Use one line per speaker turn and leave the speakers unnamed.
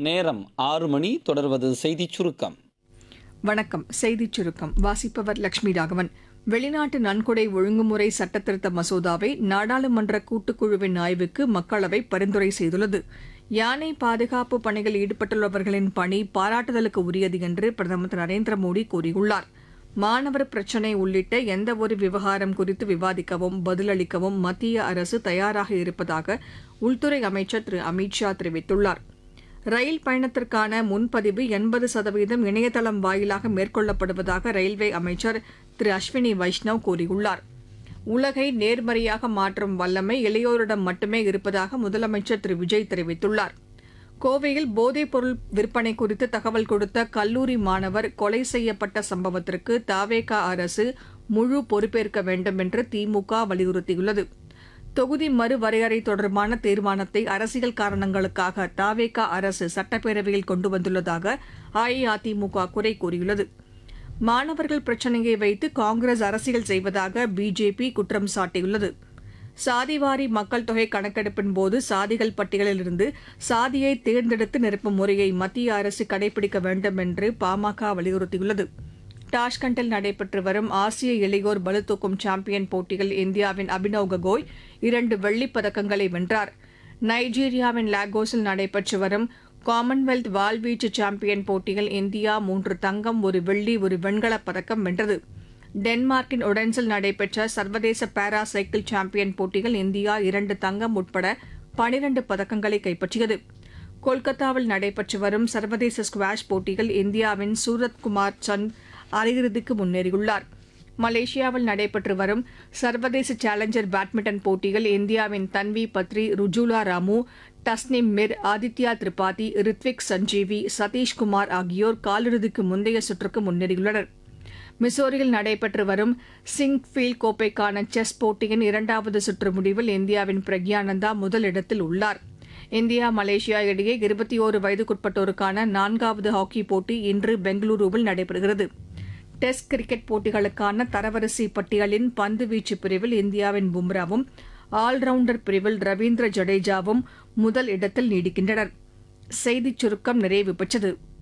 நேரம் ஆறு மணி தொடர்வது செய்திச் சுருக்கம்
வணக்கம் செய்திச் சுருக்கம் வாசிப்பவர் லட்சுமி ராகவன் வெளிநாட்டு நன்கொடை ஒழுங்குமுறை சட்டத்திருத்த மசோதாவை நாடாளுமன்ற கூட்டுக்குழுவின் ஆய்வுக்கு மக்களவை பரிந்துரை செய்துள்ளது யானை பாதுகாப்பு பணியில் ஈடுபட்டுள்ளவர்களின் பணி பாராட்டுதலுக்கு உரியது என்று பிரதமர் திரு நரேந்திர மோடி கூறியுள்ளார் மாணவர் பிரச்சினை உள்ளிட்ட எந்தவொரு விவகாரம் குறித்து விவாதிக்கவும் பதிலளிக்கவும் மத்திய அரசு தயாராக இருப்பதாக உள்துறை அமைச்சர் திரு அமித் ஷா தெரிவித்துள்ளார் ரயில் பயணத்திற்கான முன்பதிவு எண்பது சதவீதம் இணையதளம் வாயிலாக மேற்கொள்ளப்படுவதாக ரயில்வே அமைச்சர் திரு அஸ்வினி வைஷ்ணவ் கூறியுள்ளார் உலகை நேர்மறையாக மாற்றும் வல்லமை இளையோரிடம் மட்டுமே இருப்பதாக முதலமைச்சர் திரு விஜய் தெரிவித்துள்ளார் கோவையில் போதைப்பொருள் விற்பனை குறித்து தகவல் கொடுத்த கல்லூரி மாணவர் கொலை செய்யப்பட்ட சம்பவத்திற்கு தாவேகா அரசு முழு பொறுப்பேற்க வேண்டும் என்று திமுக வலியுறுத்தியுள்ளது தொகுதி மறுவரையறை தொடர்பான தீர்மானத்தை அரசியல் காரணங்களுக்காக தாவேகா அரசு சட்டப்பேரவையில் கொண்டு வந்துள்ளதாக அஇஅதிமுக குறை கூறியுள்ளது மாணவர்கள் பிரச்சினையை வைத்து காங்கிரஸ் அரசியல் செய்வதாக பிஜேபி குற்றம் சாட்டியுள்ளது சாதிவாரி மக்கள் தொகை கணக்கெடுப்பின் போது சாதிகள் பட்டியலிலிருந்து சாதியை தேர்ந்தெடுத்து நிரப்பும் முறையை மத்திய அரசு கடைபிடிக்க வேண்டும் என்று பாமக வலியுறுத்தியுள்ளது டாஷ்கண்டில் நடைபெற்று வரும் ஆசிய இளையோர் பளுதூக்கும் சாம்பியன் போட்டியில் இந்தியாவின் அபினவ் ககோய் இரண்டு வெள்ளிப் பதக்கங்களை வென்றார் நைஜீரியாவின் லாகோஸில் நடைபெற்று வரும் காமன்வெல்த் வாள்வீச்சு சாம்பியன் போட்டியில் இந்தியா மூன்று தங்கம் ஒரு வெள்ளி ஒரு வெண்கலப் பதக்கம் வென்றது டென்மார்க்கின் உடன்சில் நடைபெற்ற சர்வதேச பாரா சைக்கிள் சாம்பியன் போட்டியில் இந்தியா இரண்டு தங்கம் உட்பட பனிரண்டு பதக்கங்களை கைப்பற்றியது கொல்கத்தாவில் நடைபெற்று வரும் சர்வதேச ஸ்குவாஷ் போட்டியில் இந்தியாவின் சூரத்குமார் சந்த் அரையிறுதிக்கு முன்னேறியுள்ளார் மலேசியாவில் நடைபெற்று வரும் சர்வதேச சேலஞ்சர் பேட்மிண்டன் போட்டியில் இந்தியாவின் தன்வி பத்ரி ருஜுலா ராமு தஸ்னிம் மிர் ஆதித்யா திரிபாதி ரித்விக் சஞ்சீவி சதீஷ்குமார் ஆகியோர் காலிறுதிக்கு முந்தைய சுற்றுக்கு முன்னேறியுள்ளனர் மிசோரியில் நடைபெற்று வரும் சிங்ஃபீல்ட் கோப்பைக்கான செஸ் போட்டியின் இரண்டாவது சுற்று முடிவில் இந்தியாவின் பிரக்யானந்தா முதலிடத்தில் உள்ளார் இந்தியா மலேசியா இடையே இருபத்தி ஓரு வயதுக்குட்பட்டோருக்கான நான்காவது ஹாக்கி போட்டி இன்று பெங்களூருவில் நடைபெறுகிறது டெஸ்ட் கிரிக்கெட் போட்டிகளுக்கான தரவரிசை பட்டியலின் பந்துவீச்சு பிரிவில் இந்தியாவின் பும்ராவும் ஆல்ரவுண்டர் பிரிவில் ரவீந்திர ஜடேஜாவும் முதல் இடத்தில் நீடிக்கின்றனர் செய்திச் சுருக்கம் நிறைவு பெற்றது